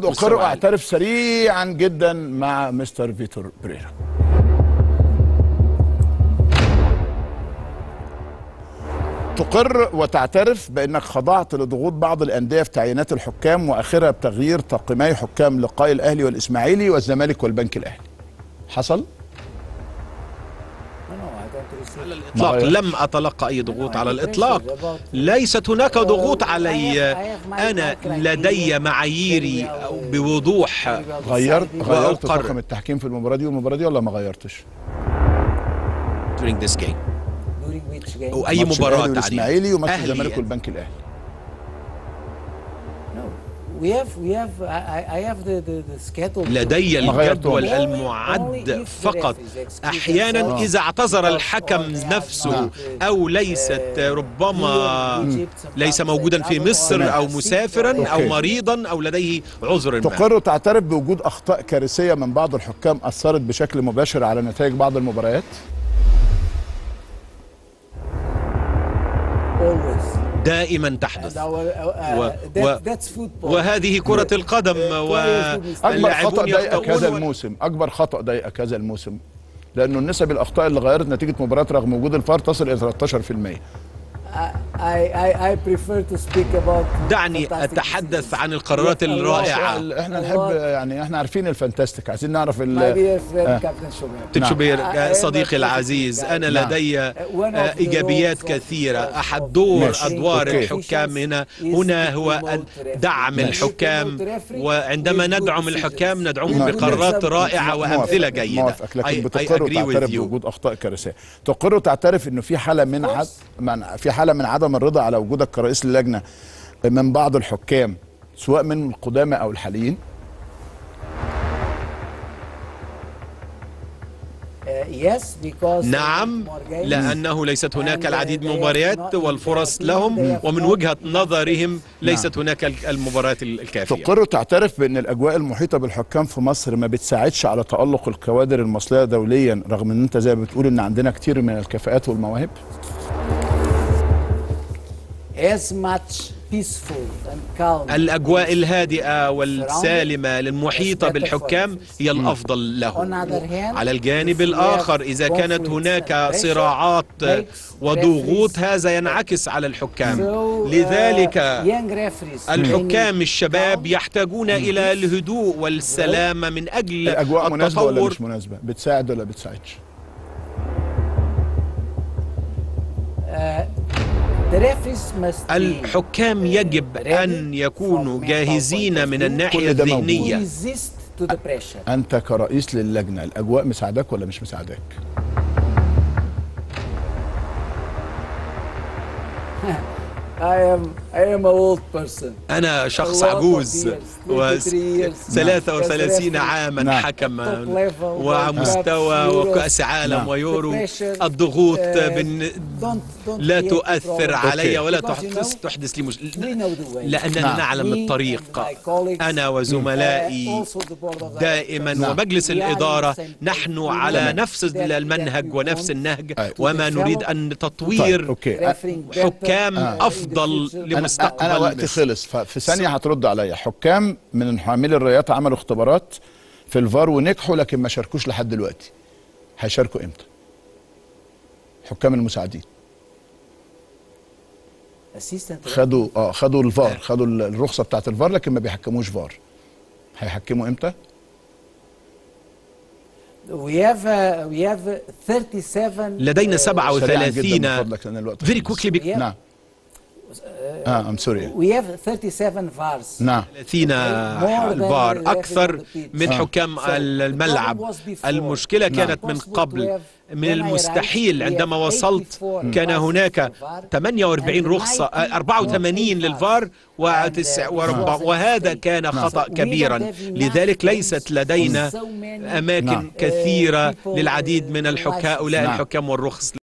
أقر مستوى عالي. وأعترف سريعا جدا مع مستر فيتور بريرا تقر وتعترف بأنك خضعت لضغوط بعض الأندية في تعيينات الحكام وآخرها بتغيير تقييمي حكام لقاء الأهلي والإسماعيلي والزمالك والبنك الأهلي حصل؟ على الإطلاق غير- لم أتلقى أي ضغوط على الإطلاق ليست هناك ضغوط علي أنا لدي معاييري بوضوح غيرت غيرت وأقرر. طاقم التحكيم في المباراة دي والمباراة دي ولا ما غيرتش؟ during this game During which game? وأي ماتش مباراة الأهلي تعليم والإسماعيلي وماتش أهلي الزمالك والبنك الأهلي No. We have, we have, I, I I have the, the, the schedule. لدي ما الجدول غيرتهمش. المعد فقط أحيانا إذا اعتذر الحكم نفسه أو ليست ربما ليس موجودا في مصر أو مسافرا أو أوكي. مريضا أو لديه عذر ما تقر وتعترف بوجود اخطاء كارثيه من بعض الحكام اثرت بشكل مباشر على نتائج بعض المباريات Always. دائما And تحدث our, uh, و- uh, و- that, that's football. وهذه كرة القدم اكبر خطا واللاعبون ضايقك هذا يخطئون الموسم اكبر خطا ضايقك هذا الموسم لانه النسب الاخطاء اللي غيرت نتيجه مباريات رغم وجود الفار تصل الى 13% I, I, I prefer to speak about دعني fantastic أتحدث decisions. عن القرارات Yes, a lot. الرائعة ال- احنا A نحب lot. يعني احنا عارفين الفانتاستيك عايزين نعرف My ال dear friend آه. Captain Shomer. تيب شوبير نعم. صديقي العزيز أنا نعم. لدي One of the إيجابيات roles of- كثيرة of- أحد of دور ماشي. أدوار أوكي. الحكام هنا is هنا to هو promote أن referees. دعم ماشي. الحكام promote referees وعندما with good ندعم decisions. الحكام ندعمهم نعم. بقرارات رائعة وأمثلة موافق- جيدة موافق لكن I- I بتقر agree with وتعترف you. بوجود اخطاء كارثيه تقر وتعترف انه في حاله من عد... من في حاله من عدم الرضا على وجودك كرئيس اللجنه من بعض الحكام سواء من القدامى او الحاليين Uh, yes, because نعم more games. لأنه ليست هناك And, uh, العديد من they have المباريات not- والفرص they have لهم not ومن وجهة enough نظرهم games. ليست هناك المباريات الكافية تقر وتعترف بان الاجواء المحيطه بالحكام في مصر ما بتساعدش على تالق الكوادر المصريه دوليا رغم ان انت زي ما بتقول ان عندنا كتير من الكفاءات والمواهب as much peaceful and calm. الأجواء الهادئة والسالمة المحيطة بالحكام هي الأفضل لهم على الجانب الآخر إذا كانت هناك صراعات وضغوط هذا ينعكس على الحكام So, uh, لذلك young referees الحكام they need الشباب calm. يحتاجون إلى الهدوء والسلامة من أجل الاجواء مناسبه ولا التطور مش مناسبه بتساعد ولا بتساعدش The referees must be الحكام يجب أن يكونوا جاهزين من الناحية كل ده موجود. الذهنية resist to the pressure. انت كرئيس للجنه الاجواء مساعداك ولا مش مساعداك I am I am a old person. أنا شخص A lot of عجوز years, و 23 years. ثلاثة وثلاثين نعم. عاما نعم. حكما Top level, ومستوى World Cup, وكأس عالم نعم. ويورو The pressure, الضغوط uh, بن... Don't, don't لا create تؤثر problem. علي ولا Because you تحدث know, تحدث لي مش... we know the way. لأننا نعم. نعلم Me الطريق and my colleagues, أنا وزملائي uh, also the board of دائما directors. ومجلس We are in the الإدارة same page. نحن We على know نفس that- المنهج that we ونفس want النهج أي. وما to نريد develop أن طيب تطوير اوكي refereeing better, حكام uh, in the أفضل future. انا لمستقبل انا وقتي مصر. خلص ففي ثانيه هترد عليا حكام من حاملي الرايات عملوا اختبارات في الفار ونجحوا لكن ما شاركوش لحد دلوقتي هيشاركوا امتى حكام المساعدين Assistant خدوا اه خدوا الفار خدوا ال- الرخصه بتاعت الفار لكن ما بيحكموش فار هيحكموا امتى We have uh, we have 37 لدينا uh, سريعا جدا 37 من فضلك لان الوقت very خلص. quickly بك- Yeah. نعم اه ام سوري we have 37 VARs. نعم 30 More than الفار the أكثر referee on the pitch. من Ah. حكام So, the الملعب problem was before. المشكلة نعم. كانت من Possible to قبل have- من when I المستحيل arrived, we عندما have وصلت 84 كان passes هناك for VAR 48 and رخصة 90 84 for للفار VAR. وتسع And, uh, وربع this was a وهذا mistake. كان خطأ So we كبيرا don't have enough لذلك games ليست لدينا for so many, أماكن نعم. كثيرة people, للعديد من uh, الحكام license. هؤلاء نعم. الحكام والرخص